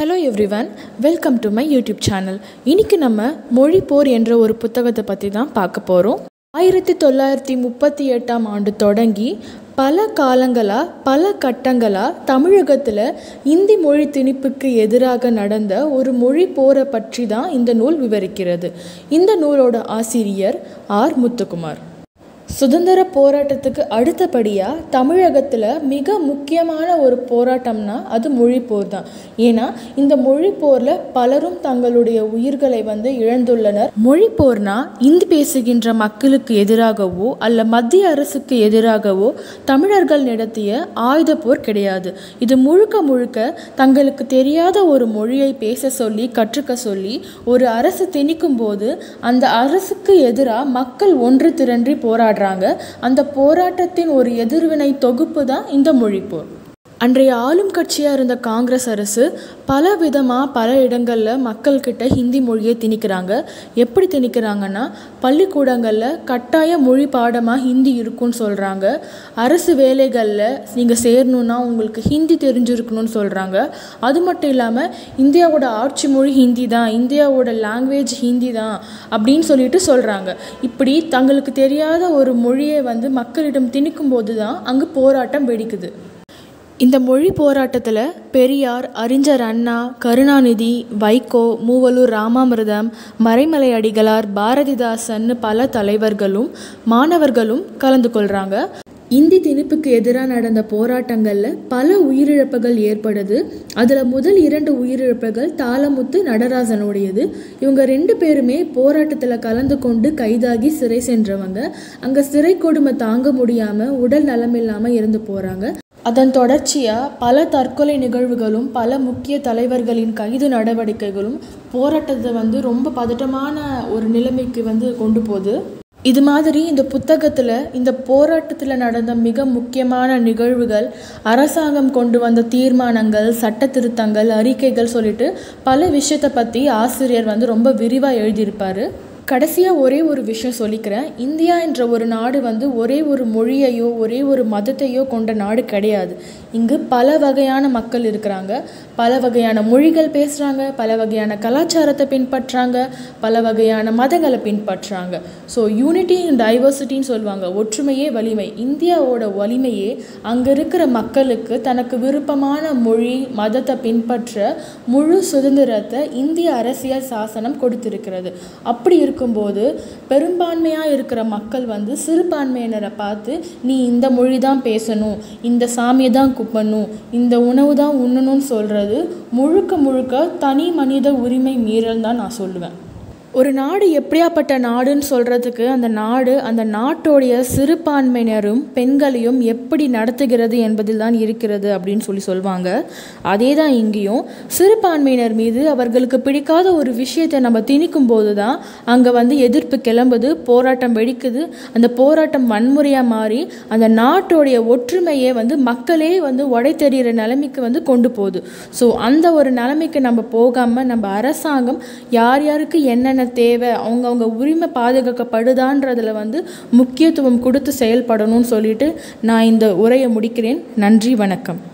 hello everyone welcome to my YouTube channel இன்னைக்கு நம்ம மொழிப்போர் என்ற ஒரு புத்தகத்தை பற்றி தான் பார்க்க போகிறோம் ஆயிரத்தி தொள்ளாயிரத்தி முப்பத்தி எட்டாம் ஆண்டு தொடங்கி பல காலங்களாக பல கட்டங்களாக தமிழகத்தில் இந்தி மொழி திணிப்புக்கு எதிராக நடந்த ஒரு மொழி போரை பற்றி தான் இந்த நூல் விவரிக்கிறது இந்த நூலோட ஆசிரியர் ஆர் முத்துக்குமார் சுதந்திர போராட்டத்துக்கு அடுத்தபடியாக தமிழகத்தில் மிக முக்கியமான ஒரு போராட்டம்னா அது மொழிப்போர் தான் ஏன்னா இந்த மொழிப்போரில் பலரும் தங்களுடைய உயிர்களை வந்து இழந்துள்ளனர் மொழிப்போர்னா இந்தி பேசுகின்ற மக்களுக்கு எதிராகவோ அல்ல மத்திய அரசுக்கு எதிராகவோ தமிழர்கள் நடத்திய ஆயுத போர் கிடையாது இது முழுக்க முழுக்க தங்களுக்கு தெரியாத ஒரு மொழியை பேச சொல்லி கற்றுக்க சொல்லி ஒரு அரசு திணிக்கும் போது அந்த அரசுக்கு எதிராக மக்கள் ஒன்று திரண்டி போராடுறாங்க அந்த போராட்டத்தின் ஒரு எதிர்வினை தொகுப்பு தான் இந்த மொழிப்போர் அன்றைய ஆளும் கட்சியாக இருந்த காங்கிரஸ் அரசு பல விதமாக பல இடங்களில் மக்கள்கிட்ட ஹிந்தி மொழியை திணிக்கிறாங்க எப்படி திணிக்கிறாங்கன்னா பள்ளிக்கூடங்களில் கட்டாய மொழி பாடமாக ஹிந்தி இருக்குன்னு சொல்கிறாங்க அரசு வேலைகளில் நீங்கள் சேரணுன்னா உங்களுக்கு ஹிந்தி தெரிஞ்சிருக்கணும்னு சொல்கிறாங்க அது மட்டும் இல்லாமல் இந்தியாவோட ஆட்சி மொழி ஹிந்தி தான் இந்தியாவோட லாங்குவேஜ் ஹிந்தி தான் அப்படின்னு சொல்லிட்டு சொல்கிறாங்க இப்படி தங்களுக்கு தெரியாத ஒரு மொழியை வந்து மக்களிடம் திணிக்கும் போது தான் அங்கு போராட்டம் வெடிக்குது இந்த மொழி போராட்டத்தில் பெரியார் அறிஞர் அண்ணா கருணாநிதி வைகோ மூவலூர் ராமாமிர்தம் மறைமலை அடிகளார் பாரதிதாசன் பல தலைவர்களும் மாணவர்களும் கலந்து கொள்கிறாங்க இந்தி திணிப்புக்கு எதிராக நடந்த போராட்டங்களில் பல உயிரிழப்புகள் ஏற்படுது அதில் முதல் இரண்டு உயிரிழப்புகள் தாளமுத்து நடராசனுடையது இவங்க ரெண்டு பேருமே போராட்டத்தில் கலந்து கொண்டு கைதாகி சிறை சென்றவங்க அங்கே சிறை கொடுமை தாங்க முடியாமல் உடல் நலமில்லாமல் இருந்து போகிறாங்க அதன் தொடர்ச்சியாக பல தற்கொலை நிகழ்வுகளும் பல முக்கிய தலைவர்களின் கைது நடவடிக்கைகளும் போராட்டத்தை வந்து ரொம்ப பதட்டமான ஒரு நிலைமைக்கு வந்து கொண்டு போகுது இது மாதிரி இந்த புத்தகத்தில் இந்த போராட்டத்தில் நடந்த மிக முக்கியமான நிகழ்வுகள் அரசாங்கம் கொண்டு வந்த தீர்மானங்கள் சட்ட திருத்தங்கள் அறிக்கைகள் சொல்லிட்டு பல விஷயத்தை பற்றி ஆசிரியர் வந்து ரொம்ப விரிவாக எழுதியிருப்பார் கடைசியாக ஒரே ஒரு விஷயம் சொல்லிக்கிறேன் இந்தியா என்ற ஒரு நாடு வந்து ஒரே ஒரு மொழியையோ ஒரே ஒரு மதத்தையோ கொண்ட நாடு கிடையாது இங்கு பல வகையான மக்கள் இருக்கிறாங்க பல வகையான மொழிகள் பேசுகிறாங்க பல வகையான கலாச்சாரத்தை பின்பற்றுறாங்க பல வகையான மதங்களை பின்பற்றுறாங்க ஸோ யூனிட்டி அண்ட் டைவர்சிட்டின்னு சொல்லுவாங்க ஒற்றுமையே வலிமை இந்தியாவோட வலிமையே அங்கே இருக்கிற மக்களுக்கு தனக்கு விருப்பமான மொழி மதத்தை பின்பற்ற முழு சுதந்திரத்தை இந்திய அரசியல் சாசனம் கொடுத்திருக்கிறது அப்படி இருக்கும்போது பெரும்பான்மையாக இருக்கிற மக்கள் வந்து சிறுபான்மையினரை பார்த்து நீ இந்த மொழி தான் பேசணும் இந்த சாமியை தான் குப்பணும் இந்த உணவு தான் உண்ணணும்னு சொல்கிறது முழுக்க முழுக்க தனி மனித உரிமை மீறல் தான் நான் சொல்லுவேன் ஒரு நாடு எப்படியாப்பட்ட நாடுன்னு சொல்கிறதுக்கு அந்த நாடு அந்த நாட்டோடைய சிறுபான்மையினரும் பெண்களையும் எப்படி நடத்துகிறது என்பதில் தான் இருக்கிறது அப்படின்னு சொல்லி சொல்லுவாங்க அதே தான் இங்கேயும் சிறுபான்மையினர் மீது அவர்களுக்கு பிடிக்காத ஒரு விஷயத்தை நம்ம திணிக்கும் போது தான் அங்கே வந்து எதிர்ப்பு கிளம்புது போராட்டம் வெடிக்குது அந்த போராட்டம் வன்முறையாக மாறி அந்த நாட்டோடைய ஒற்றுமையை வந்து மக்களே வந்து உடை தெரிகிற நிலைமைக்கு வந்து கொண்டு போகுது ஸோ அந்த ஒரு நிலைமைக்கு நம்ம போகாமல் நம்ம அரசாங்கம் யார் யாருக்கு என்னென்ன என்னென்ன தேவை அவங்கவுங்க உரிமை பாதுகாக்கப்படுதான்றதில் வந்து முக்கியத்துவம் கொடுத்து செயல்படணும்னு சொல்லிட்டு நான் இந்த உரையை முடிக்கிறேன் நன்றி வணக்கம்